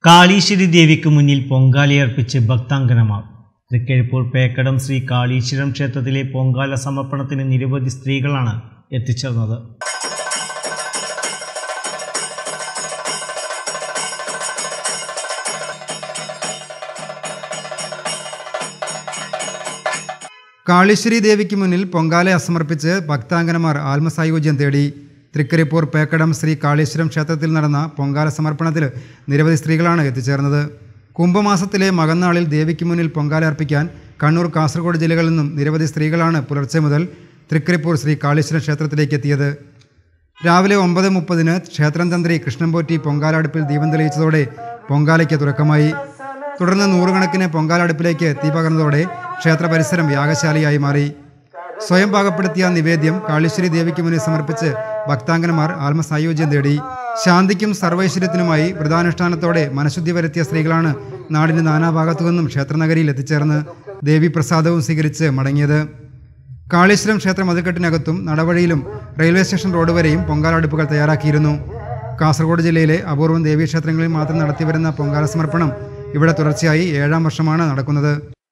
കാളീശ്വരി ദേവിക്ക് മുന്നിൽ പൊങ്കാലയർപ്പിച്ച് ഭക്താംഗനമാർ തൃക്കരിപ്പൂർ പേക്കടം ശ്രീ കാളീശ്വരം ക്ഷേത്രത്തിലെ പൊങ്കാല സമർപ്പണത്തിന് നിരവധി സ്ത്രീകളാണ് എത്തിച്ചേർന്നത് കാളീശ്വരി ദേവിക്ക് മുന്നിൽ പൊങ്കാല സമർപ്പിച്ച് ഭക്താംഗനമാർ ആത്മസായുജ്യം തേടി തൃക്കരിപ്പൂർ പേക്കടം ശ്രീ കാളീശ്വരം ക്ഷേത്രത്തിൽ നടന്ന പൊങ്കാല സമർപ്പണത്തിൽ നിരവധി സ്ത്രീകളാണ് എത്തിച്ചേർന്നത് കുംഭമാസത്തിലെ മകന്നാളിൽ ദേവിക്ക് മുന്നിൽ പൊങ്കാല അർപ്പിക്കാൻ കണ്ണൂർ കാസർഗോഡ് ജില്ലകളിൽ നിന്നും നിരവധി സ്ത്രീകളാണ് പുലർച്ചെ മുതൽ തൃക്കരിപ്പൂർ ശ്രീ കാളീശ്വരം ക്ഷേത്രത്തിലേക്ക് എത്തിയത് രാവിലെ ഒമ്പത് മുപ്പതിന് ക്ഷേത്രം തന്ത്രി കൃഷ്ണൻപോറ്റി പൊങ്കാല അടുപ്പിൽ ദീപം തെളിയിച്ചതോടെ പൊങ്കാലയ്ക്ക് തുടക്കമായി തുടർന്ന് നൂറുകണക്കിന് പൊങ്കാല അടുപ്പിലേക്ക് തീ പകർന്നതോടെ ക്ഷേത്ര പരിസരം യാഗശാലയായി മാറി സ്വയം പാകപ്പെടുത്തിയ നിവേദ്യം കാളീശ്വരി ദേവിക്ക് മുന്നിൽ സമർപ്പിച്ച് ഭക്താംഗനമാർ ആത്മസായുജ്യം തേടി ശാന്തിക്കും സർവൈശ്വര്യത്തിനുമായി വ്രതാനുഷ്ഠാനത്തോടെ മനഃശുദ്ധി വരുത്തിയ സ്ത്രീകളാണ് നാടിന്റെ നാനാഭാഗത്തു നിന്നും ക്ഷേത്രനഗരിയിൽ എത്തിച്ചേർന്ന് ദേവി പ്രസാദവും സ്വീകരിച്ച് മടങ്ങിയത് കാളീശ്വരം ക്ഷേത്ര മതിൽക്കെട്ടിനകത്തും നടവഴിയിലും റെയിൽവേ സ്റ്റേഷൻ റോഡ് വരെയും പൊങ്കാല അടുപ്പുകൾ തയ്യാറാക്കിയിരുന്നു കാസർഗോഡ് ജില്ലയിലെ അപൂർവം ദേവീക്ഷേത്രങ്ങളിൽ മാത്രം നടത്തിവരുന്ന പൊങ്കാല സമർപ്പണം ഇവിടെ തുടർച്ചയായി ഏഴാം വർഷമാണ് നടക്കുന്നത്